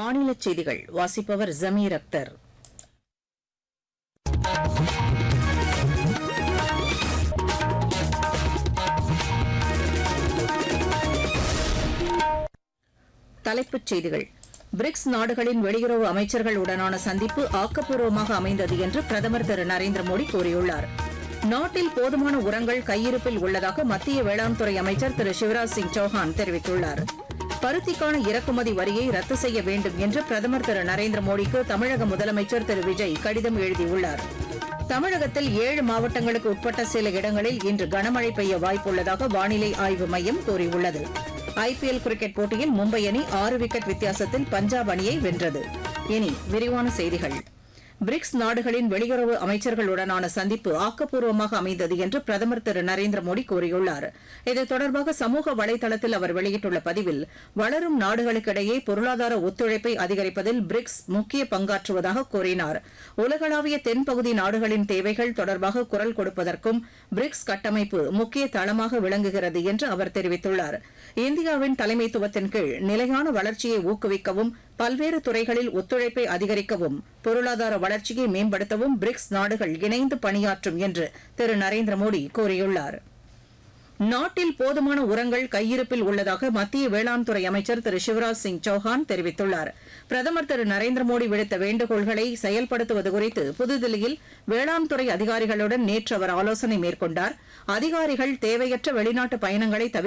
மாநில செய்திகள் வாசிப்பவர் ஜமீர் அக்தர் தலைப்புச் செய்திகள் பிரிக்ஸ் நாடுகளின் வெளியுறவு அமைச்சர்களுடனான சந்திப்பு ஆக்கப்பூர்வமாக அமைந்தது என்று பிரதமர் திரு நரேந்திர மோடி கூறியுள்ளார் நாட்டில் போதுமான உரங்கள் கையிருப்பில் உள்ளதாக மத்திய வேளாண் துறை அமைச்சர் திரு சிவராஜ் சிங் சௌஹான் தெரிவித்துள்ளார் பருத்திக்கான இறக்குமதி வரியை ரத்து செய்ய வேண்டும் என்று பிரதமர் திரு நரேந்திர மோடிக்கு தமிழக முதலமைச்சர் திரு விஜய் கடிதம் எழுதியுள்ளார் தமிழகத்தில் ஏழு மாவட்டங்களுக்கு உட்பட்ட சில இடங்களில் இன்று கனமழை பெய்ய வாய்ப்புள்ளதாக வானிலை ஆய்வு மையம் கூறியுள்ளது ஐபிஎல் கிரிக்கெட் போட்டியில் மும்பை அணி ஆறு விக்கெட் வித்தியாசத்தில் பஞ்சாப் அணியை வென்றது இனி விரிவான செய்திகள் பிரிக்ஸ் நாடுகளின் வெளியுறவு அமைச்சர்களுடனான சந்திப்பு ஆக்கப்பூர்வமாக அமைந்தது என்று பிரதமர் திரு நரேந்திர மோடி கூறியுள்ளார் இது தொடர்பாக சமூக வலைதளத்தில் அவர் வெளியிட்டுள்ள பதிவில் வளரும் நாடுகளுக்கிடையே பொருளாதார ஒத்துழைப்பை அதிகரிப்பதில் பிரிக்ஸ் முக்கிய பங்காற்றுவதாக கூறினார் உலகளாவிய தென்பகுதி நாடுகளின் தேவைகள் தொடர்பாக குரல் கொடுப்பதற்கும் பிரிக்ஸ் கட்டமைப்பு முக்கிய தளமாக விளங்குகிறது என்று அவர் தெரிவித்துள்ளார் இந்தியாவின் தலைமைத்துவத்தின் கீழ் நிலையான வளர்ச்சியை ஊக்குவிக்கவும் பல்வேறு துறைகளில் ஒத்துழைப்பை அதிகரிக்கவும் பொருளாதார வளர்ச்சியை மேம்படுத்தவும் பிரிக்ஸ் நாடுகள் இணைந்து பணியாற்றும் என்று திரு நரேந்திர மோடி கூறியுள்ளார் நாட்டில் போதுமான உரங்கள் கையிருப்பில் உள்ளதாக மத்திய வேளாண் துறை அமைச்சர் திரு சிவராஜ் சிங் சௌஹான் தெரிவித்துள்ளார் பிரதமர் திரு நரேந்திர மோடி விடுத்த வேண்டுகோள்களை செயல்படுத்துவது குறித்து புதுதில்லியில் வேளாண் துறை அதிகாரிகளுடன் நேற்று அவர் ஆலோசனை மேற்கொண்டார் அதிகாரிகள் தேவையற்ற வெளிநாட்டு பயணங்களை தவிர்க்க